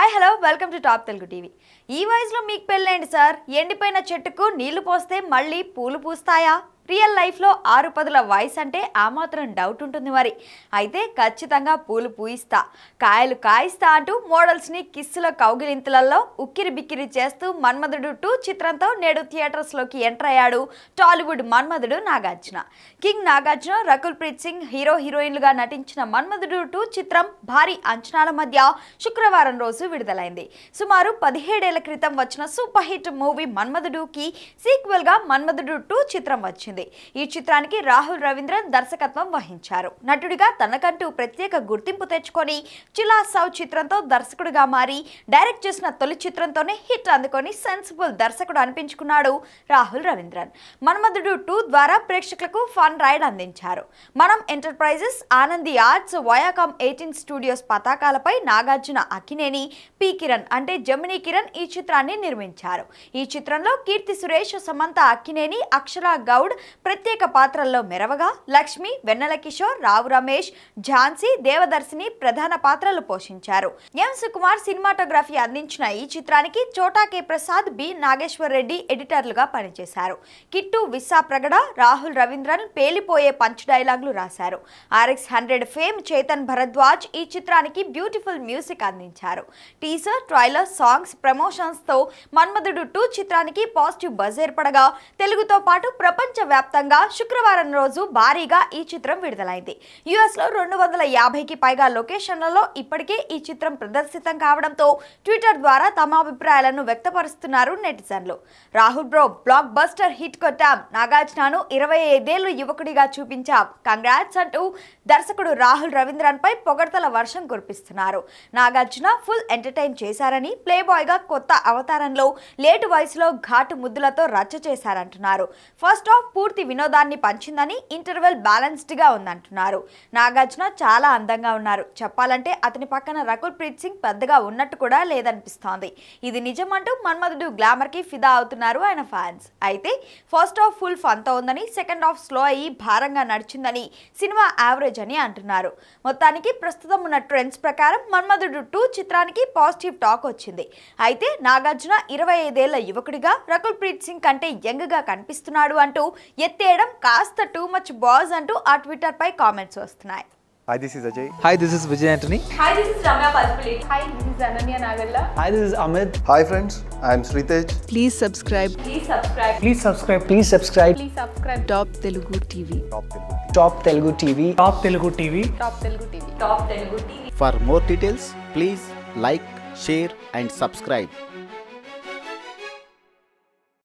Hi hello welcome to top Telugu TV ఈ వయసులో మీకు పెళ్ళేంటి సార్ ఎండిపోయిన చెట్టుకు నీళ్లు పోస్తే మళ్ళీ పూలు పూస్తాయా రియల్ లైఫ్లో ఆరు పదుల వయసు అంటే ఆ మాత్రం డౌట్ ఉంటుంది మరి అయితే ఖచ్చితంగా పూలు పూయిస్తా కాయలు కాయిస్తా అంటూ మోడల్స్ని కిస్సుల కౌగిలింతలలో ఉక్కిరి బిక్కిరి చేస్తూ మన్మధుడు టూ చిత్రంతో నేడు థియేటర్స్లోకి ఎంటర్ అయ్యాడు Tollywood Manmadhudu Nagarjuna king Nagarjuna Rakul Preet Singh hero హీరోయిన్లుగా నటించిన మన్మధుడు టూ చిత్రం భారీ అంచనాల మధ్య శుక్రవారం రోజు విడుదలైంది సుమారు పదిహేడేళ్ల క్రితం వచ్చిన సూపర్ హిట్ మూవీ మన్మధుడుకి సీక్వెల్ గా మన్మధుడు టూ చిత్రం వచ్చింది ఈ చిత్రానికి రాహుల్ రవీంద్రన్ దర్శకత్వం వహించారు నటుడిగా తనకంటూ ప్రత్యేక గుర్తింపు తెచ్చుకొని చిలా సౌ చిత్రంతో దర్శకుడిగా మారి డైరెక్ట్ చేసిన తొలి చిత్రంతోనే హిట్ అందుకొని సెన్సిబుల్ దర్శకుడు అనిపించుకున్నాడు రాహుల్ రవీంద్రన్ మన్మధుడు టూ ద్వారా ప్రేక్షకులకు ఫన్ రైడ్ అందించారు Manam enterprises Anandi arts Viacom eighteen studios పతాకాలపై నాగార్జున అక్కినేని పి కిరణ్ అంటే జమినీ కిరణ్ ఈ చిత్రాన్ని నిర్మించారు ఈ చిత్రంలో కీర్తి సురేష్ సమంత అక్కినేని అక్షర గౌడ్ ప్రత్యేక పాత్రల్లో మెరవగా లక్ష్మి వెన్నెల కిషోర్ రావు రమేష్ ఝాన్సీ దేవదర్శిని ప్రధాన పాత్రలు పోషించారు ఎం సుకుమార్ సినిమాటోగ్రఫీ అందించిన ఈ చిత్రానికి చోటా కె ప్రసాద్ బి నాగేశ్వర్ రెడ్డి ఎడిటర్లుగా పనిచేశారు కిట్టు విస్సా ప్రగడ రాహుల్ రవీంద్రన్ పేలిపోయే పంచ్ డైలాగులు రాశారు RX hundred fame Chetan Bharadwaj ఈ చిత్రానికి బ్యూటిఫుల్ మ్యూజిక్ అందించారు టీజర్ ట్రైలర్ సాంగ్స్ ప్రమోషన్స్ తో మన్మధుడు టూ చిత్రానికి పాజిటివ్ బజ్ ఏర్పడగా తెలుగుతో పాటు ప్రపంచ వ్యాప్తంగా శుక్రవారం రోజు భారీగా ఈ చిత్రం విడుదలైంది యుఎస్ లో రెండు వందల యాభైకి పైగా లొకేషన్లలో ఇప్పటికే ఈ చిత్రం ప్రదర్శితం కావడంతో ట్విట్టర్ ద్వారా తమ అభిప్రాయాలను వ్యక్తపరుస్తున్నారు నెటిజన్లు Rahul bro blockbuster hit కొట్టాం నాగార్జునను ఇరవై ఐదేళ్లు యువకుడిగా చూపించాం కంగ్రాట్స్ అంటూ దర్శకుడు రాహుల్ రవీంద్రన్ పై పొగడ్తల వర్షం కురిపిస్తున్నారు నాగార్జున ఫుల్ ఎంటర్టైన్ చేశారని ప్లే బాయ్ గా కొత్త అవతారంలో లేటు వయసులో ఘాటు ముద్దులతో రచ్చ చేశారంటున్నారు ఫస్ట్ హాఫ్ పూర్తి వినోదాన్ని పంచిందని ఇంటర్వెల్ బ్యాలెన్స్డ్ గా ఉందంటున్నారు నాగార్జున చాలా అందంగా ఉన్నారు చెప్పాలంటే అతని పక్కన రకుల్ ప్రీత్ సింగ్ పెద్దగా ఉన్నట్టు కూడా లేదనిపిస్తోంది ఇది నిజమంటూ మన్మధుడు గ్లామర్ కి ఫిదా అవుతున్నారు ఆయన ఫ్యాన్స్ అయితే ఫస్ట్ హాఫ్ ఫుల్ ఫన్ తో ఉందని సెకండ్ హాఫ్ స్లో అయ్యి భారంగా నడిచిందని సినిమా యావరేజ్ అని అంటున్నారు మొత్తానికి ప్రస్తుతం ఉన్న ట్రెండ్స్ ప్రకారం మన్మధుడు టూ చిత్రానికి పాజిటివ్ టాక్ వచ్చింది అయితే నాగార్జున ఇరవై ఐదేళ్ల యువకుడిగా రకుల్ ప్రీత్ సింగ్ కంటే యంగ్ గా కనిపిస్తున్నాడు అంటూ ఎత్తేయడం కాస్త టూ మచ్ బాజ్ అంటూ ఆ ట్విట్టర్ పై కామెంట్స్ వస్తున్నాయి Hi, this is Ajay. Hi, this is Vijay Antony. Hi, this is Ramya Palpulate. Hi, this is Ananya Nagalla. Hi, this is Amit. Hi, friends. I am Sritej. Please subscribe Please subscribe. Please subscribe. Please subscribe. Please subscribe. Top Telugu TV. Top Telugu TV. Top Telugu TV. Top Telugu TV. Top Telugu TV. For more details, please like, share, and subscribe.